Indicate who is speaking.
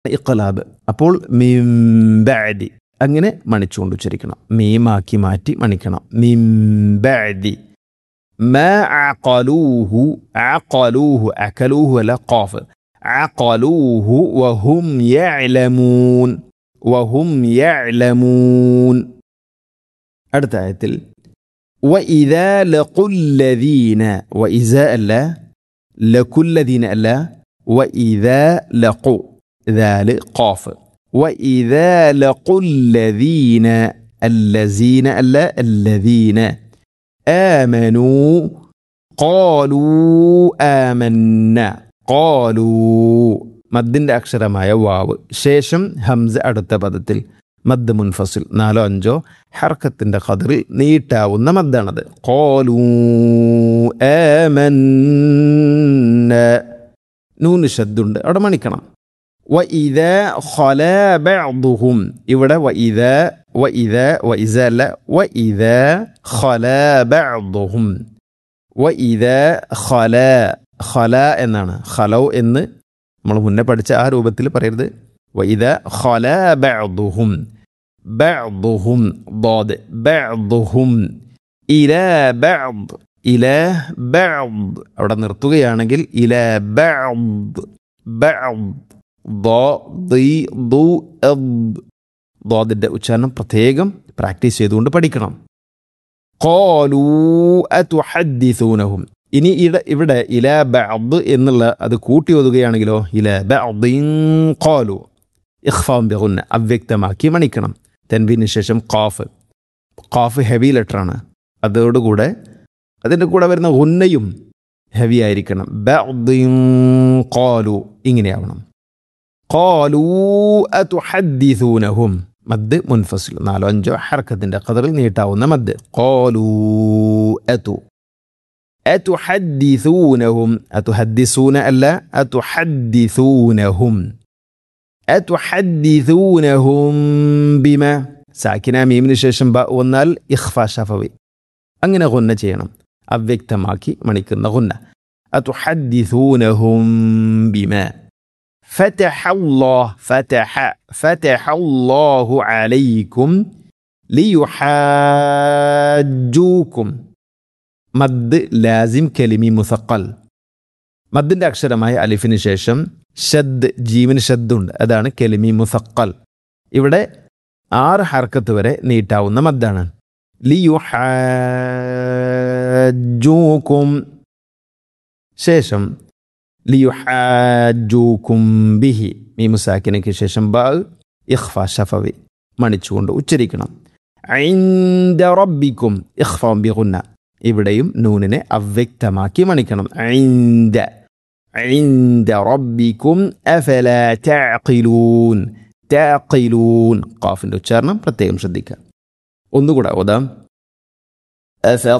Speaker 1: ഇഖലാബ് അപ്പോൾ മിംബഅദി അങ്ങനെ മണിച്ചുകൊണ്ട് ഉച്ചരിക്കണം മീമാക്കി മാറ്റി മണിക്കണം മിംബഅദി ما عقلوه عقلوه أكلوه ولا قاف عقلوه وهم يعلمون وهم يعلمون അടുത്ത ആയത്തിൽ وإذا لقوا الذين وإذا ألا لقوا الذين ألا وإذا لقوا ذال قاف وإذا لقوا الذين الذين ألا الذين آمنوا قالوا آمنا قالوا മദ്ദിന്റെ അക്ഷരമായ വാവ് ശേഷം ഹംസ അടുത്ത പദത്തിൽ മദ് മുൻഫസിൽ നാലോ അഞ്ചോ ഹർക്കത്തിന്റെ ഖദറിൽ നീട്ടാവുന്ന മദ്ദാണത് കോലൂ ഏമന്ന നൂന് ശബ്ദുണ്ട് അവിടെ മണിക്കണം വ ഇത ഖല ബഅദുഹും ഇവിടെ വ ഇത വ ഇത വ ഇസ അല്ല വ ഇത ഖല ബഅദുഹും വ ഇത ഖല ഖല എന്നാണ് ഖലൗ എന്ന് നമ്മൾ മുന്നേ പഠിച്ച ആ രൂപത്തിൽ പറയരുത് വ ഇത ഖല ബഅദുഹും ബഅദുഹും ضاد ബഅദുഹും ഇല ബഅദ് ഇല ബഅദ് അവിടെ നിർത്തുകയാണെങ്കിൽ ഇല ബഅദ് ബഅദ് ضادന്റെ ഉച്ചാരണം പ്രത്യേകം പ്രാക്ടീസ് ചെയ്തുകൊണ്ട് പഠിക്കണം കോലൂ അതുഹദ്ദിസൂനഹും ഇനി ഇട ഇവിടെ ഇല ബഅദ് എന്നുള്ള അത് കൂട്ടി ഒതുകയാണെങ്കിലോ ഇല ബഅദിൻ കോലു ഇഖ്ഫാം ബിഗുന്ന അവ്യക്തമാക്കി മണിക്കണം തെൻവിന് ശേഷം ഖാഫ് ഖാഫ് ഹെവി ലെറ്ററാണ് അതോടുകൂടെ അതിൻ്റെ കൂടെ വരുന്ന ഉന്നയും ഹെവി ആയിരിക്കണം ബഅദിൻ കോലു ഇങ്ങനെയാവണം قالوا أتحدثونهم മദ് മുൻഫസിൽ നാലോ അഞ്ചോ ഹർക്കത്തിന്റെ ഖദറിൽ നീട്ടാവുന്ന മദ് قالوا أتو أتحدثونهم أتحدثون ألا أتحدثونهم أتحدثونهم بما സാക്കിന മീമിന് ശേഷം ബ വന്നാൽ ഇഖ്ഫ ഷഫവി അങ്ങനെ ഗുന്ന ചെയ്യണം അവ്യക്തമാക്കി മണിക്കുന്ന ഗുന്ന أتحدثونهم بما فتح الله فتح فتح الله عليكم ليحاجوكم മദ് ലാസിം കലിമി മുസക്കൽ മദ്ദിന്റെ അക്ഷരമായ അലിഫിന് ശേഷം ഷദ് ജീവന് ഷദ്ദുണ്ട് അതാണ് കെലിമി മുസക്കൽ ഇവിടെ ആറ് ഹർക്കത്ത് വരെ നീട്ടാവുന്ന മദ്ദാണ് ലിയുഹാജൂക്കും ശേഷം ലിയുഹാജൂക്കും ബിഹി മീമുസാക്കിനയ്ക്ക് ശേഷം ബ ഇഖ്ഫ ഷഫവി മണിച്ചുകൊണ്ട് ഉച്ചരിക്കണം ഐന്ദ റബ്ബിക്കും ഇഖ്ഫ ബിഗുന്ന ഇവിടെയും നൂനിനെ അവ്യക്തമാക്കി മണിക്കണം ഐന്ദ ഐന്ദ റബ്ബിക്കും അഫല തഅഖിലൂൻ തഅഖിലൂൻ ഖാഫിന്റെ ഉച്ചാരണം പ്രത്യേകം ശ്രദ്ധിക്കുക ഒന്നുകൂടെ ഓതാം